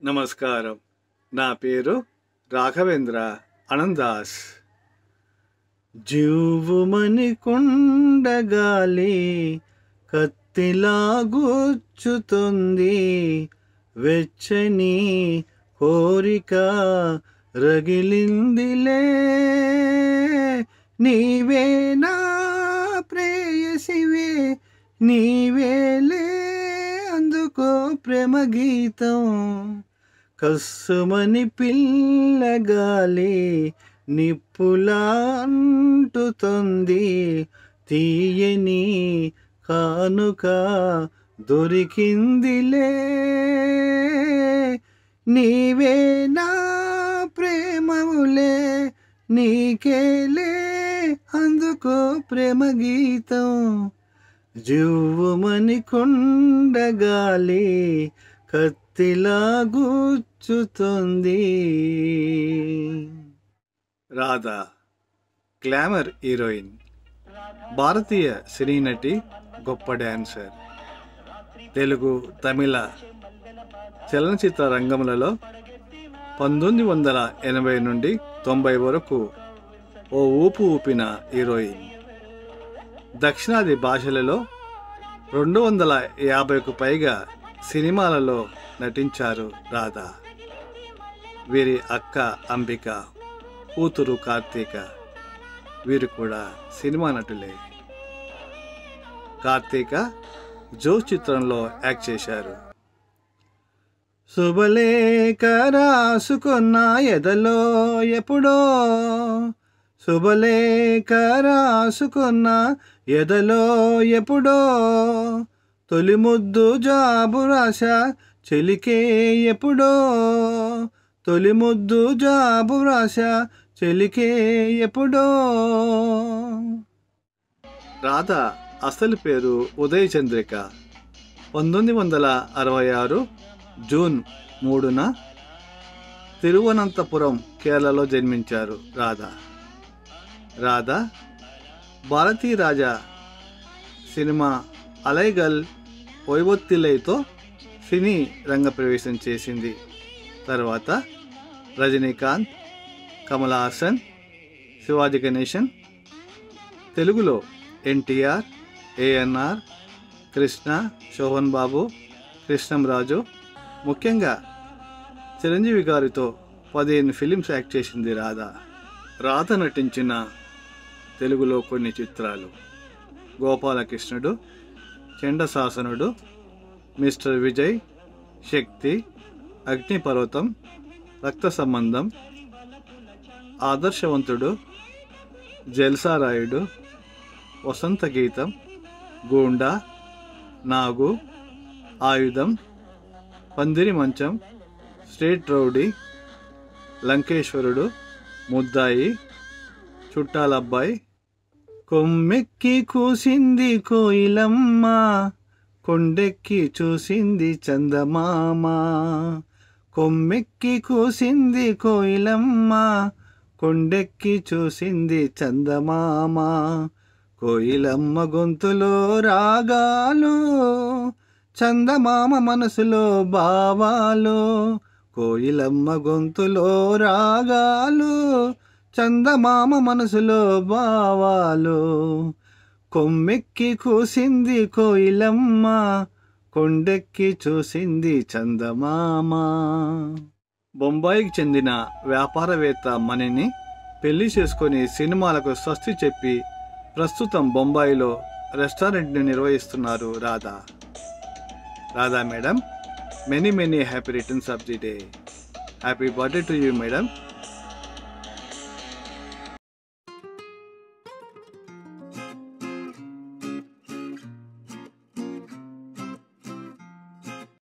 నమస్కారం నా పేరు రాఘవేంద్ర అనందాస్ జీవుమని కొండగాలి కత్తిలా గుచ్చుతుంది వెచ్చని కోరిక రగిలిందిలే నీవే నా ప్రేయసివే నీవేలే అందుకో ప్రేమ గీతం కస్సుమని పిల్లగాలి నిప్పులా అంటుతుంది తీయని కానుక దొరికిందిలే నీవే నా ప్రేమములే నీకేలే అందుకో ప్రేమ గీతం జువ్వుమని కొండగాలి కత్తిలా గుచ్చుతుంది రాధా గ్లామర్ హీరోయిన్ భారతీయ సినీ నటి గొప్ప డాన్సర్ తెలుగు తమిళ చలనచిత్ర రంగములలో పంతొమ్మిది వందల ఎనభై నుండి తొంభై వరకు ఓ ఊపు ఊపిన హీరోయిన్ దక్షిణాది భాషలలో రెండు వందల యాభైకు పైగా సినిమాలలో నటించారు రాధా వీరి అక్క అంబిక కూతురు కార్తీక వీరు కూడా సినిమా నటులే కార్తీక జోస్ చిత్రంలో యాక్ట్ చేశారు శుభలేఖ రాసుకున్న ఎదలో ఎప్పుడో శుభలేఖ రాసుకున్న ఎదలో ఎప్పుడో తొలి ముద్దు జాబు రాశ చెలికే ఎప్పుడో తొలి ముద్దు జాబు రాశ చెలికే ఎప్పుడో రాధ అసలు పేరు ఉదయ్ చంద్రిక పంతొమ్మిది వందల అరవై ఆరు జూన్ మూడున తిరువనంతపురం కేరళలో జన్మించారు రాధ రాధ భారతీ రాజా సినిమా అలైగల్ వైవొత్తిలైతో సినీ రంగ ప్రవేశం చేసింది తర్వాత రజనీకాంత్ కమల్ హాసన్ శివాజీ గణేశన్ తెలుగులో ఎన్టీఆర్ ఏఎన్ఆర్ కృష్ణ శోభన్ బాబు కృష్ణంరాజు ముఖ్యంగా చిరంజీవి గారితో పదిహేను ఫిలిమ్స్ యాక్ట్ చేసింది రాధ రాధ నటించిన తెలుగులో కొన్ని చిత్రాలు గోపాలకృష్ణుడు చండశాసనుడు మిస్టర్ విజయ్ శక్తి అగ్నిపర్వతం రక్త సంబంధం ఆదర్శవంతుడు జల్సారాయుడు వసంత గీతం గూండా నాగు ఆయుధం పందిరి మంచం స్ట్రేట్ రౌడీ లంకేశ్వరుడు ముద్దాయి చుట్టాలబ్బాయి కొమ్మెక్కి కూసింది కోయిలమ్మ కొండెక్కి చూసింది చందమామ కొమ్మెక్కి కూసింది కోయిలమ్మ కొండెక్కి చూసింది చందమామ కోయిలమ్మ గొంతులో రాగాలు చందమామ మనసులో భావాలు కోయిలమ్మ గొంతులో రాగాలు చందమామ మనసులో భావాలు కొమ్మెక్కి కూసింది కోయిలమ్మ కొండెక్కి చూసింది చందమామ బొంబాయికి చెందిన వ్యాపారవేత్త మణిని పెళ్లి చేసుకొని సినిమాలకు స్వస్తి చెప్పి ప్రస్తుతం బొంబాయిలో రెస్టారెంట్ని నిర్వహిస్తున్నారు Radha Radha madam many many happy returns of the day happy birthday to you madam